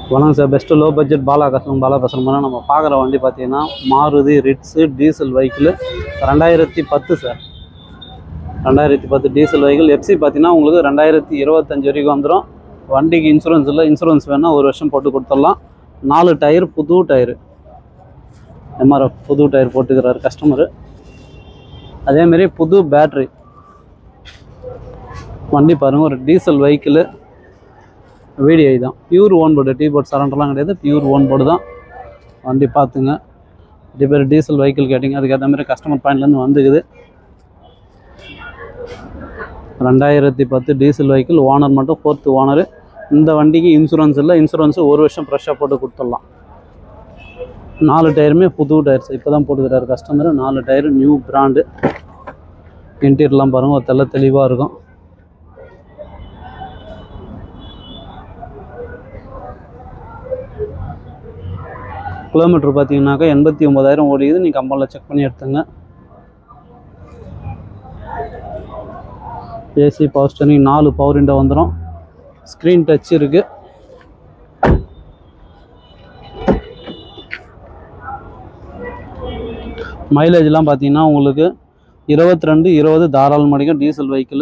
வணக்கம் sir best low budget பாலா custom பாலா கஸ்டமர் நம்ம பார்க்குற வண்டி பார்த்தீங்கன்னா மாருதி ரிட்ஸு டீசல் வெஹிக்கிள் ரெண்டாயிரத்தி பத்து சார் ரெண்டாயிரத்தி பத்து டீசல் வெஹிக்கிள் எஃப்சி பார்த்தீங்கன்னா உங்களுக்கு ரெண்டாயிரத்தி இருபத்தஞ்சு வரைக்கும் வந்துடும் வண்டிக்கு இன்சூரன்ஸ் இல்லை இன்சூரன்ஸ் வேணால் ஒரு வருஷம் போட்டு கொடுத்துடலாம் நாலு டயர் புது டயரு எம்ஆர்எஃப் புது டயர் போட்டுக்கிறாரு கஸ்டமரு அதேமாரி புது பேட்ரி வண்டி பாருங்கள் ஒரு டீசல் வெஹிக்கிள் VDI தான் pure own board T board சரண்டர்லாம் கிடையாது பியூர் ஓன் போர்டு தான் வண்டி பார்த்துங்க நிறைய பேர் டீசல் வெஹிக்கிள் கேட்டிங்க அதுக்கேற்ற மாதிரி கஸ்டமர் பாயிண்ட்லேருந்து வந்துக்குது ரெண்டாயிரத்தி பத்து டீசல் வெஹிக்கிள் ஓனர் மட்டும் ஃபோர்த்து ஓனரு இந்த வண்டிக்கு இன்சூரன்ஸ் இல்லை இன்சூரன்ஸு ஒரு வருஷம் ஃப்ரெஷ்ஷாக போட்டு கொடுத்துடலாம் நாலு டயருமே புது டயர்ஸ் இப்போ தான் போட்டுக்கிறாரு கஸ்டமர் நாலு டயரு நியூ பிராண்டு இன்டீரியர்லாம் பாருங்கள் தெள்ள தெளிவாக இருக்கும் கிலோமீட்டர் பார்த்தீங்கன்னாக்கா எண்பத்தி ஒம்பதாயிரம் ஓடிக்குது நீங்கள் கம்பெனியில் செக் பண்ணி எடுத்துங்க ஏசி பவர் ஸ்டேரிங் நாலு பவர் விண்டோ வந்துடும் ஸ்க்ரீன் டச் இருக்குது மைலேஜ்லாம் பார்த்தீங்கன்னா உங்களுக்கு இருபத்தி ரெண்டு இருபது தாராளம் அடிக்கும் டீசல் வெஹிக்கிள்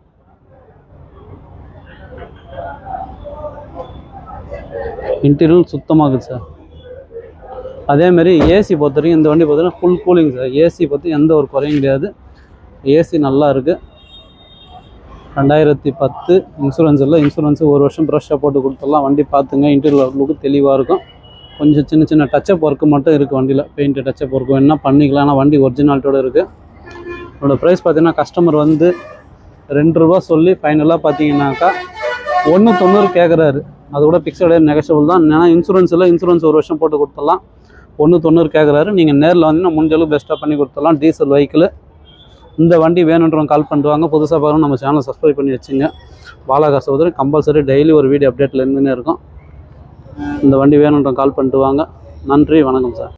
இன்டீரியல் சுத்தமாகுது சார் அதேமாரி ஏசி பொறுத்த வரைக்கும் இந்த வண்டி பார்த்தீங்கன்னா ஃபுல் கூலிங் சார் ஏசி பற்றி எந்த ஒரு குறையும் கிடையாது ஏசி நல்லா இருக்குது ரெண்டாயிரத்தி பத்து இன்சூரன்ஸ் இல்லை இன்சூரன்ஸு ஒரு வருஷம் ப்ரெஷ்ஷாக போட்டு கொடுத்துடலாம் வண்டி பார்த்துங்க இன்டீரியர் லுக்கு தெளிவாக இருக்கும் கொஞ்சம் சின்ன சின்ன டச்சப் ஒர்க்கு மட்டும் இருக்குது வண்டியில் பெயிண்ட் டச்சப் ஒர்க்கு வேணால் பண்ணிக்கலாம் ஆனால் வண்டி ஒரிஜினாலிட்டியோட இருக்குது இதோட ப்ரைஸ் பார்த்தீங்கன்னா கஸ்டமர் வந்து ரெண்டு ரூபா சொல்லி ஃபைனலாக பார்த்தீங்கன்னாக்கா ஒன்று தொண்ணூறு கேட்குறாரு அது கூட பிக்சடு நெகஷபிள் தான் ஏன்னா இன்சூரன்ஸ் இல்லை இன்சூரன்ஸ் ஒரு வருஷம் போட்டு கொடுத்துடலாம் ஒன்று தொண்ணூறு கேட்குறாரு நீங்கள் நேரில் வந்தீங்கன்னா முடிஞ்ச அளவுக்கு பெஸ்ட்டாக பண்ணி கொடுத்துடலாம் டீசல் வெஹிக்கிள் இந்த வண்டி வேணுன்றவங்க கால் பண்ணுவாங்க புதுசாக பார்க்கணும் நம்ம சேனலை சப்ஸ்கிரைப் பண்ணி வச்சுங்க பாலாகாச உதவி கம்பல்சரி டெய்லி ஒரு வீடியோ அப்டேட்டில் இருந்துன்னே இருக்கும் இந்த வண்டி வேணுன்றவங்க கால் பண்ணிட்டு வாங்க நன்றி வணக்கம் சார்